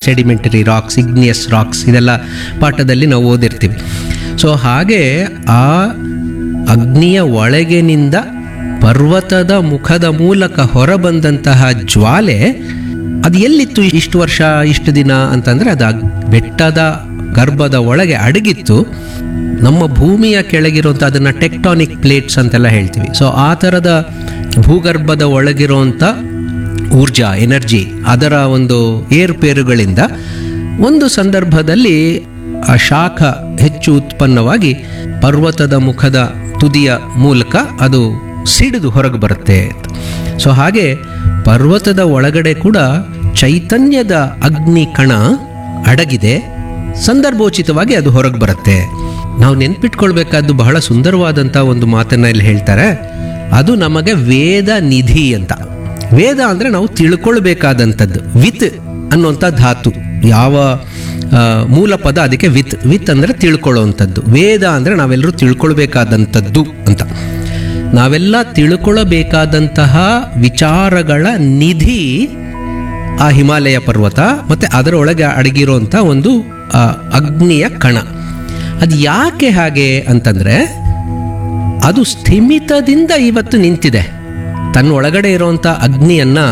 sedimentary racks igneous racks ಇದೆಲ್ಲ ಪಾಠದಲ್ಲಿ ನಾವು ಓದಿರ್ತೀವಿ ಸೊ ಹಾಗೆ ಆ ಅಗ್ನಿಯ ಒಳಗಿನಿಂದ ಪರ್ವತದ ಮುಖದ ಮೂಲಕ ಹೊರಬಂದಂತಹ ಜ್ವಾಲೆ ಅದು ಎಲ್ಲಿತ್ತು ಇಷ್ಟು ವರ್ಷ ಇಷ್ಟು ದಿನ ಅಂತಂದರೆ ಅದು ಅಗ್- ಬೆಟ್ಟದ ಗರ್ಭದ ಒಳಗೆ ಅಡಗಿತ್ತು ನಮ್ಮ ಭೂಮಿಯ ಕೆಳಗಿರುವಂಥ ಅದನ್ನು ಟೆಕ್ಟಾನಿಕ್ ಪ್ಲೇಟ್ಸ್ ಅಂತೆಲ್ಲ ಹೇಳ್ತೀವಿ ಸೊ ಆ ಥರದ ಭೂಗರ್ಭದ ಒಳಗಿರುವಂಥ ಊರ್ಜಾ ಎನರ್ಜಿ ಅದರ ಒಂದು ಏರುಪೇರುಗಳಿಂದ ಒಂದು ಸಂದರ್ಭದಲ್ಲಿ ಆ ಶಾಖ ಹೆಚ್ಚು ಉತ್ಪನ್ನವಾಗಿ ಪರ್ವತದ ಮುಖದ ತುದಿಯ ಮೂಲಕ ಅದು ಸಿಡಿದು ಹೊರಗೆ ಬರುತ್ತೆ ಸೊ ಹಾಗೆ ಪರ್ವತದ ಒಳಗಡೆ ಕೂಡ ಚೈತನ್ಯದ ಅಗ್ನಿ ಕಣ ಅಡಗಿದೆ ಸಂದರ್ಭೋಚಿತವಾಗಿ ಅದು ಹೊರಗೆ ಬರುತ್ತೆ ನಾವು ನೆನ್ಪಿಟ್ಕೊಳ್ಬೇಕಾದ್ದು ಬಹಳ ಸುಂದರವಾದಂಥ ಒಂದು ಮಾತನ್ನ ಇಲ್ಲಿ ಹೇಳ್ತಾರೆ ಅದು ನಮಗೆ ವೇದ ನಿಧಿ ಅಂತ ವೇದ ಅಂದರೆ ನಾವು ತಿಳ್ಕೊಳ್ಬೇಕಾದಂಥದ್ದು ವಿತ್ ಅನ್ನುವಂಥ ಧಾತು ಯಾವ ಆ, ಮೂಲ ಪದ ಅದಕ್ಕೆ ವಿತ್ ವಿತ್ ಅಂದರೆ ತಿಳ್ಕೊಳ್ಳೋವಂಥದ್ದು ವೇದ ಅಂದರೆ ನಾವೆಲ್ಲರೂ ತಿಳ್ಕೊಳ್ಬೇಕಾದಂಥದ್ದು ಅಂತ ನಾವೆಲ್ಲ ತಿಳ್ಕೊಳ್ಳಬೇಕಾದಂತಹ ವಿಚಾರಗಳ ನಿಧಿ ಆ ಹಿಮಾಲಯ ಪರ್ವತ ಮತ್ತು ಅದರೊಳಗೆ ಅಡಗಿರುವಂಥ ಒಂದು ಆ, ಅಗ್ನಿಯ ಕಣ ಅದು ಯಾಕೆ ಹಾಗೆ ಅಂತಂದರೆ ಅದು ಸ್ಥಿಮಿತದಿಂದ ಇವತ್ತು ನಿಂತಿದೆ ತನ್ನ ಒಳಗಡೆ ಇರುವಂಥ ಅಗ್ನಿಯನ್ನ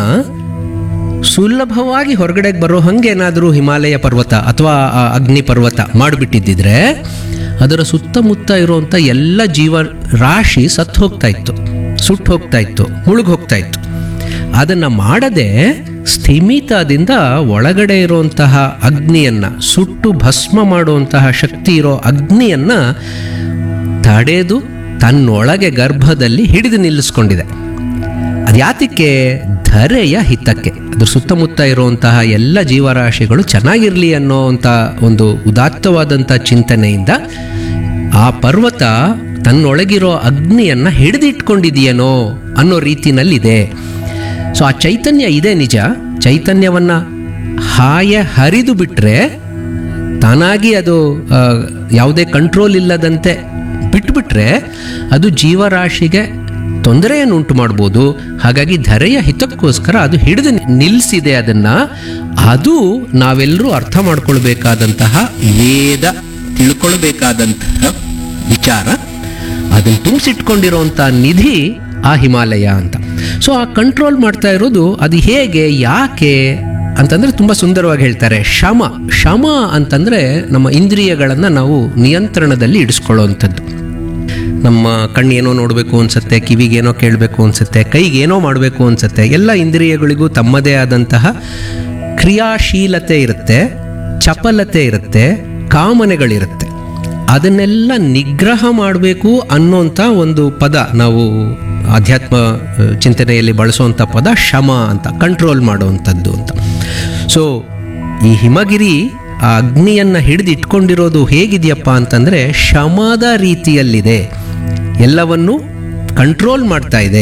ಸುಲಭವಾಗಿ ಹೊರಗಡೆಗೆ ಬರೋ ಹಂಗೆ ಏನಾದರೂ ಹಿಮಾಲಯ ಪರ್ವತ ಅಥವಾ ಆ ಅಗ್ನಿ ಪರ್ವತ ಮಾಡಿಬಿಟ್ಟಿದ್ದಿದ್ರೆ ಅದರ ಸುತ್ತಮುತ್ತ ಇರುವಂಥ ಎಲ್ಲ ಜೀವ ರಾಶಿ ಸತ್ತು ಹೋಗ್ತಾ ಇತ್ತು ಸುಟ್ಟು ಹೋಗ್ತಾ ಇತ್ತು ಮುಳುಗ್ ಹೋಗ್ತಾ ಇತ್ತು ಅದನ್ನು ಮಾಡದೆ ಸ್ಥಿಮಿತದಿಂದ ಒಳಗಡೆ ಇರುವಂತಹ ಅಗ್ನಿಯನ್ನ ಸುಟ್ಟು ಭಸ್ಮ ಮಾಡುವಂತಹ ಶಕ್ತಿ ಇರೋ ಅಗ್ನಿಯನ್ನ ತಡೆದು ತನ್ನೊಳಗೆ ಗರ್ಭದಲ್ಲಿ ಹಿಡಿದು ನಿಲ್ಲಿಸ್ಕೊಂಡಿದೆ ಅದು ಯಾತಕ್ಕೆ ಧರೆಯ ಹಿತಕ್ಕೆ ಅದ್ರ ಸುತ್ತಮುತ್ತ ಇರುವಂತಹ ಎಲ್ಲ ಜೀವರಾಶಿಗಳು ಚೆನ್ನಾಗಿರಲಿ ಅನ್ನೋವಂಥ ಒಂದು ಉದಾತ್ತವಾದಂಥ ಚಿಂತನೆಯಿಂದ ಆ ಪರ್ವತ ತನ್ನೊಳಗಿರೋ ಅಗ್ನಿಯನ್ನು ಹಿಡಿದಿಟ್ಕೊಂಡಿದೆಯೇನೋ ಅನ್ನೋ ರೀತಿನಲ್ಲಿದೆ ಸೊ ಆ ಚೈತನ್ಯ ಇದೆ ನಿಜ ಚೈತನ್ಯವನ್ನು ಹಾಯ ಹರಿದು ಬಿಟ್ಟರೆ ತಾನಾಗಿ ಅದು ಆ, ಯಾವುದೇ ಕಂಟ್ರೋಲ್ ಇಲ್ಲದಂತೆ ಬಿಟ್ಬಿಟ್ರೆ ಅದು ಜೀವರಾಶಿಗೆ ತೊಂದರೆಯನ್ನು ಉಂಟು ಮಾಡ್ಬೋದು ಹಾಗಾಗಿ ಧರೆಯ ಹಿತಕ್ಕೋಸ್ಕರ ಅದು ಹಿಡಿದು ನಿಲ್ಲಿಸಿದೆ ಅದನ್ನ ಅದು ನಾವೆಲ್ಲರೂ ಅರ್ಥ ಮಾಡ್ಕೊಳ್ಬೇಕಾದಂತಹ ವೇದ ತಿಳ್ಕೊಳ್ಬೇಕಾದಂತಹ ವಿಚಾರ ಅದನ್ನು ತುಂಬಿಸಿಟ್ಕೊಂಡಿರೋಂಥ ನಿಧಿ ಆ ಹಿಮಾಲಯ ಅಂತ ಸೊ ಆ ಕಂಟ್ರೋಲ್ ಮಾಡ್ತಾ ಇರೋದು ಅದು ಹೇಗೆ ಯಾಕೆ ಅಂತಂದ್ರೆ ತುಂಬ ಸುಂದರವಾಗಿ ಹೇಳ್ತಾರೆ ಶಮ ಶಮ ಅಂತಂದ್ರೆ ನಮ್ಮ ಇಂದ್ರಿಯಗಳನ್ನು ನಾವು ನಿಯಂತ್ರಣದಲ್ಲಿ ಇಡಿಸ್ಕೊಳ್ಳೋವಂಥದ್ದು ನಮ್ಮ ಕಣ್ಣೇನೋ ನೋಡಬೇಕು ಅನ್ಸುತ್ತೆ ಕಿವಿಗೇನೋ ಕೇಳಬೇಕು ಅನ್ಸುತ್ತೆ ಕೈಗೇನೋ ಮಾಡಬೇಕು ಅನ್ಸುತ್ತೆ ಎಲ್ಲ ಇಂದ್ರಿಯಗಳಿಗೂ ತಮ್ಮದೇ ಆದಂತಹ ಕ್ರಿಯಾಶೀಲತೆ ಇರುತ್ತೆ ಚಪಲತೆ ಇರುತ್ತೆ ಕಾಮನೆಗಳಿರುತ್ತೆ ಅದನ್ನೆಲ್ಲ ನಿಗ್ರಹ ಮಾಡಬೇಕು ಅನ್ನೋಂಥ ಒಂದು ಪದ ನಾವು ಆಧ್ಯಾತ್ಮ ಆ, ಚಿಂತನೆಯಲ್ಲಿ ಬಳಸುವಂಥ ಪದ ಶಮ ಅಂತ ಕಂಟ್ರೋಲ್ ಮಾಡುವಂಥದ್ದು ಅಂತ ಸೊ ಈ ಹಿಮಗಿರಿ ಆ ಅಗ್ನಿಯನ್ನು ಹಿಡಿದು ಇಟ್ಕೊಂಡಿರೋದು ಹೇಗಿದೆಯಪ್ಪ ಅಂತಂದರೆ ಶಮದ ರೀತಿಯಲ್ಲಿದೆ ಎಲ್ಲವನ್ನು ಕಂಟ್ರೋಲ್ ಮಾಡ್ತಾ ಇದೆ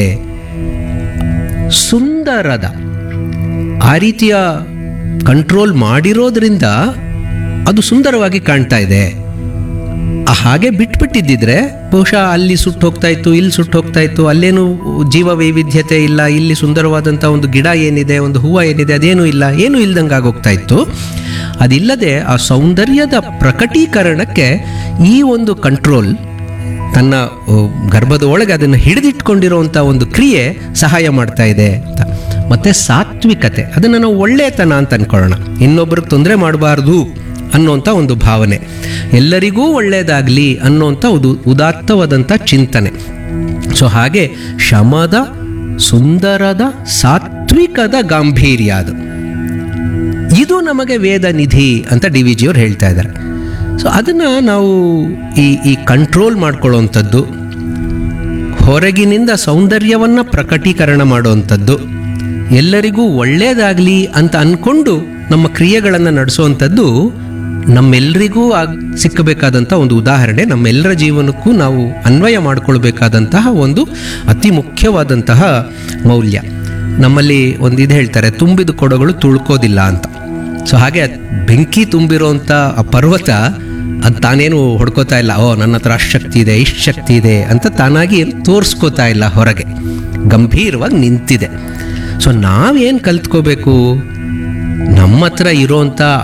ಸುಂದರದ ಆ ರೀತಿಯ ಕಂಟ್ರೋಲ್ ಮಾಡಿರೋದ್ರಿಂದ ಅದು ಸುಂದರವಾಗಿ ಕಾಣ್ತಾ ಇದೆ ಆ ಹಾಗೆ ಬಿಟ್ಬಿಟ್ಟಿದ್ದಿದ್ರೆ ಬಹುಶಃ ಅಲ್ಲಿ ಸುಟ್ಟು ಹೋಗ್ತಾ ಇತ್ತು ಇಲ್ಲಿ ಸುಟ್ಟು ಹೋಗ್ತಾ ಇತ್ತು ಅಲ್ಲೇನು ಜೀವ ವೈವಿಧ್ಯತೆ ಇಲ್ಲ ಇಲ್ಲಿ ಸುಂದರವಾದಂಥ ಒಂದು ಗಿಡ ಏನಿದೆ ಒಂದು ಹೂವು ಏನಿದೆ ಅದೇನೂ ಇಲ್ಲ ಏನೂ ಇಲ್ದಂಗೆ ಆಗೋಗ್ತಾ ಇತ್ತು ಅದಿಲ್ಲದೆ ಆ ಸೌಂದರ್ಯದ ಪ್ರಕಟೀಕರಣಕ್ಕೆ ಈ ಒಂದು ಕಂಟ್ರೋಲ್ ತನ್ನ ಆ, ಗರ್ಭದ ಒಳಗೆ ಅದನ್ನು ಹಿಡಿದಿಟ್ಕೊಂಡಿರುವಂಥ ಒಂದು ಕ್ರಿಯೆ ಸಹಾಯ ಮಾಡ್ತಾ ಇದೆ ಅಂತ ಮತ್ತೆ ಸಾತ್ವಿಕತೆ ಅದನ್ನು ನಾವು ಒಳ್ಳೆತನ ಅಂತ ಅನ್ಕೊಳ್ಳೋಣ ಇನ್ನೊಬ್ಬರಿಗೆ ತೊಂದರೆ ಮಾಡಬಾರ್ದು ಅನ್ನೋಂಥ ಒಂದು ಭಾವನೆ ಎಲ್ಲರಿಗೂ ಒಳ್ಳೆಯದಾಗಲಿ ಅನ್ನೋಂಥ ಒಂದು ಉದಾತ್ತವಾದಂಥ ಚಿಂತನೆ ಸೊ ಹಾಗೆ ಶಮದ ಸುಂದರದ ಸಾತ್ವಿಕದ ಗಾಂಭೀರ್ಯ ಅದು ಇದು ನಮಗೆ ವೇದ ನಿಧಿ ಅಂತ ಡಿ ವಿ ಜಿಯವ್ರು ಹೇಳ್ತಾ ಇದ್ದಾರೆ ಸೊ ಅದನ್ನು ನಾವು ಈ ಈ ಕಂಟ್ರೋಲ್ ಮಾಡ್ಕೊಳ್ಳೋವಂಥದ್ದು ಹೊರಗಿನಿಂದ ಸೌಂದರ್ಯವನ್ನು ಪ್ರಕಟೀಕರಣ ಮಾಡುವಂಥದ್ದು ಎಲ್ಲರಿಗೂ ಒಳ್ಳೆಯದಾಗಲಿ ಅಂತ ಅಂದ್ಕೊಂಡು ನಮ್ಮ ಕ್ರಿಯೆಗಳನ್ನು ನಡೆಸುವಂಥದ್ದು ನಮ್ಮೆಲ್ಲರಿಗೂ ಆಗ್ ಸಿಕ್ಕಬೇಕಾದಂಥ ಒಂದು ಉದಾಹರಣೆ ನಮ್ಮೆಲ್ಲರ ಜೀವನಕ್ಕೂ ನಾವು ಅನ್ವಯ ಮಾಡಿಕೊಳ್ಬೇಕಾದಂತಹ ಒಂದು ಅತಿ ಮುಖ್ಯವಾದಂತಹ ಮೌಲ್ಯ ನಮ್ಮಲ್ಲಿ ಒಂದು ಇದು ಹೇಳ್ತಾರೆ ತುಂಬಿದ ಕೊಡಗಳು ತುಳ್ಕೋದಿಲ್ಲ ಅಂತ ಸೊ ಹಾಗೆ ಬೆಂಕಿ ತುಂಬಿರೋಂಥ ಆ ಪರ್ವತ ಅದು ತಾನೇನು ಹೊಡ್ಕೋತಾ ಇಲ್ಲ ಓ ನನ್ನ ಹತ್ರ ಅಷ್ಟು ಶಕ್ತಿ ಇದೆ ಇಷ್ಟು ಶಕ್ತಿ ಇದೆ ಅಂತ ತಾನಾಗಿ ತೋರಿಸ್ಕೋತಾ ಇಲ್ಲ ಹೊರಗೆ ಗಂಭೀರವಾಗಿ ನಿಂತಿದೆ ಸೊ ನಾವೇನು ಕಲ್ತ್ಕೋಬೇಕು ನಮ್ಮ ಹತ್ರ ಇರೋಂಥ